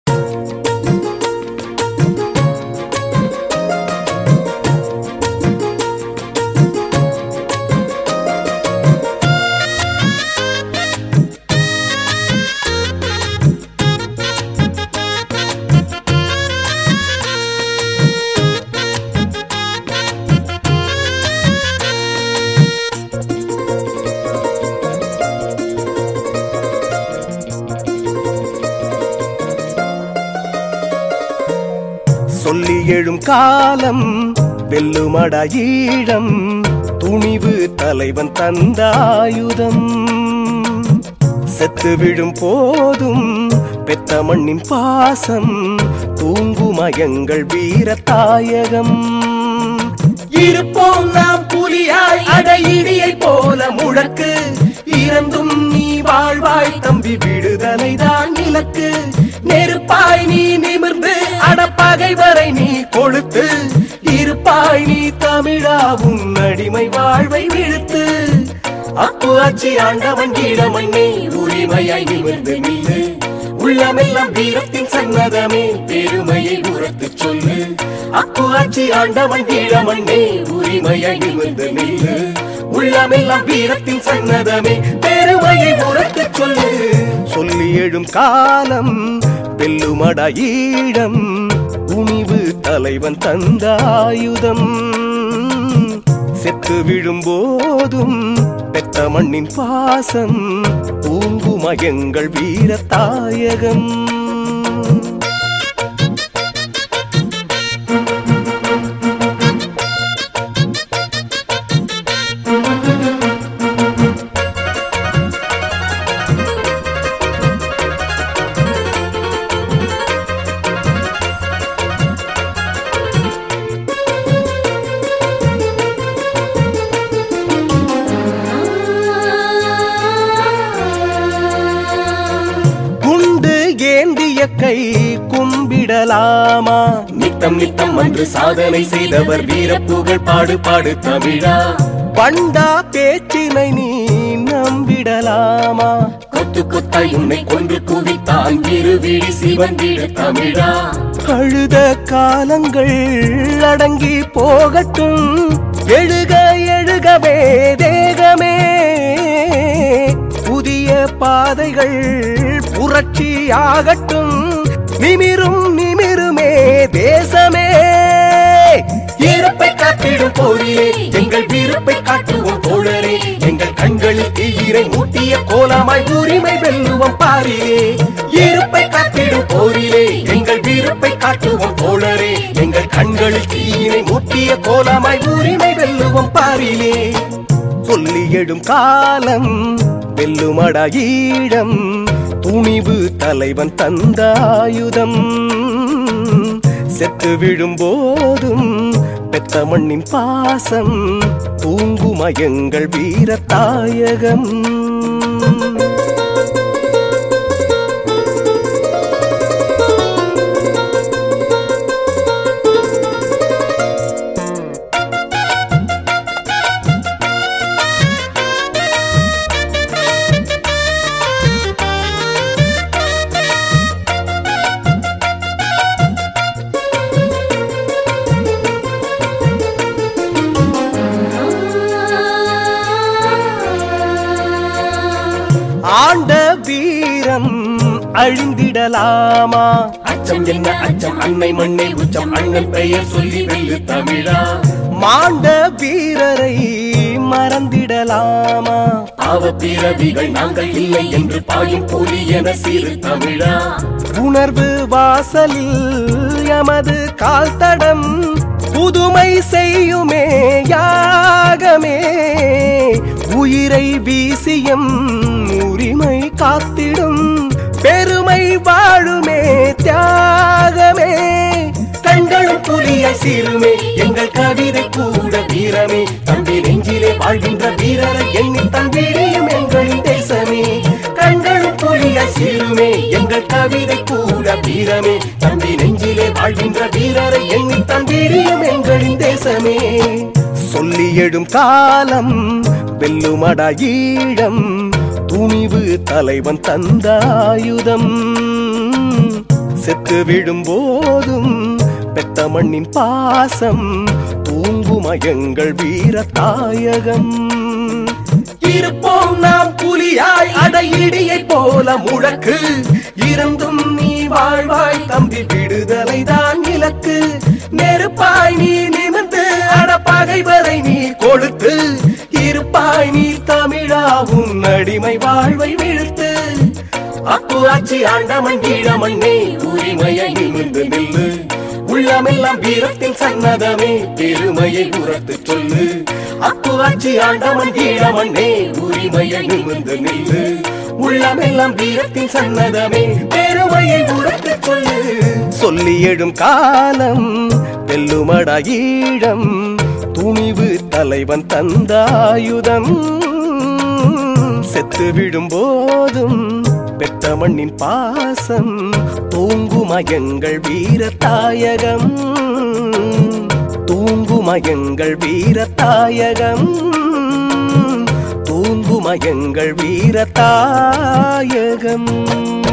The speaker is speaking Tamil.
சொல்லி எழும் காலம் வெல்லுமடா ஈழம் துணிவு தலைவன் தந்தாயுதம் செத்து விழும் போதும் பெத்த மண்ணின் பாசம் தூங்குமயங்கள் வீர தாயகம் இருப்போம் நாம் புலியாய் அடையிடியை போல முழக்கு இறந்தும் நீ வாழ்வாய் தம்பி விடுதலை தான் இலக்கு நெருப்பாய் நீ நிமிர்ந்து அடப்பகை வரை நீ கொழுத்து இருப்பாய் நீ தமிழா உன் அடிமை வாழ்வை விழுத்து அப்பு ஆட்சி ஆண்டவன் ஈழமண்ணே உரிமையாய் நிமிர்ந்து நில்லு உள்ளமெல்லாம் வீரத்தின் சன்னதமே பெருமையை உரத்து சொல்லு அப்பு ஆட்சி ஆண்டவன் ஈழமண்ணே உரிமையாய் நிமிர்ந்து நில்லு உள்ளமெல்லாம் வீரத்தின் சன்னதமே பெருமையை உரத்து சொல்லு சொல்லி எழும் காலம் வெல்லுமடா ஈழம் துணிவு தலைவன் தந்தாயுதம் செத்து விழும்போதும் பெத்த மண்ணின் பாசம் பூங்குமயங்கள் வீர தாயகம் குண்டு ஏந்திய கை கும்பிடலாமா நித்தம் நித்தம் அன்று சாதனை செய்தவர் வீர புகழ் பாடு பாடு தமிழா பண்டா பேச்சினை நீ நம்பிடலாமா கொத்து கொத்தாய் உன்னை கொன்று குவித்தான் இருவிழி சிவந்திடு தமிழா அழுத காலங்கள் அடங்கி போகட்டும் எழுக எழுகவே தேகமே புதிய பாதைகள் புரட்சி ஆகட்டும் நிமிரும் நிமிருமே தேசமே இருப்பை காத்திடும் போரிலே எங்கள் வீரப்பை காட்டுவோம் தோழரே எங்கள் கண்களில் தீயிரை மூட்டிய கோலமாய் உரிமை வெல்லுவோம் பாரிலே இருப்பை காத்திடும் போரிலே எங்கள் வீரப்பை காட்டுவோம் தோழரே எங்கள் கண்களில் தீயினை மூட்டிய கோலமாய் உரிமை வெல்லுவோம் பாரிலே சொல்லி எடும் காலம் வெல்லுமடா ஈழம் துணிவு தலைவன் தந்தாயுதம் செத்து விழும்போதும் பெத்த மண்ணின் பாசம் பூங்குமயங்கள் வீர தாயகம் ஆண்ட வீரம் அழிந்திடலாமா அச்சம் என்ன அச்சம் அன்னை மண்ணை உச்சம் அண்ணன் பெயர் சொல்லி வெல்லு தமிழா மாண்ட வீரரை மறந்திடலாமா பாவ பிறவிகள் நாங்கள் இல்லை என்று பாயும் புலி என சிறு தமிழா உணர்வு வாசலில் எமது கால் தடம் புதுமை செய்யுமே யாகமே உயிரை வீசியம் உரிமை காத்திடும் பெருமை வாழுமே தியாகமே கண்களும் புலிய சிறுமே எங்கள் கவிதை கூட வீரமே தம்பி நெஞ்சிலே வாழ்கின்ற வீரரை எண்ணி தம்பிடியும் எங்களின் தேசமே கண்களும் புலிய சிறுமே எங்கள் கவிதை கூட வீரமே தம்பி நெஞ்சிலே வாழ்கின்ற வீரரை எண்ணி தம்பிடியும் எங்களின் தேசமே சொல்லி எடும் காலம் வெல்லுமடா ஈழம் துணிவு தலைவன் தந்தாயுதம் செத்து விடும் போதும் பெத்த மண்ணின் பாசம் தூங்குமயங்கள் வீர தாயகம் இருப்போம் நாம் புலியாய் அடையிடியை போல முழக்கு இருந்தும் நீ வாழ்வாய் தம்பி விடுதலை தான் இலக்கு நெருப்பாய் நீ நிமிர்ந்து அடப்பகைவரை நீ கொழுத்து இருப்பாய் நீ தமிழாவும் அடிமை வாழ்வை வீழ்த்து அப்பு ஆட்சி ஆண்டமன் கீழமண்ணே உரிமையை நிமிர்ந்து நில்லு உள்ளமெல்லாம் வீரத்தின் சன்னதமே பெருமையை உரத்து சொல்லு அப்பு ஆட்சி ஆண்டவன் கீழமண்ணே உரிமையை நிமிர்ந்து நில்லு உள்ளமெல்லாம் வீரத்தின் சன்னதமே பெருமையை உரத்து சொல்லு சொல்லி எழும் காலம் வெல்லுமடா ஈழம் துணிவு தலைவன் தந்தாயுதம் செத்து விடும் போதும் பெத்த மண்ணின் பாசம் தூங்குமயங்கள் வீர தாயகம் தூங்குமயங்கள் வீர தாயகம் தூங்குமயங்கள் வீர தாயகம்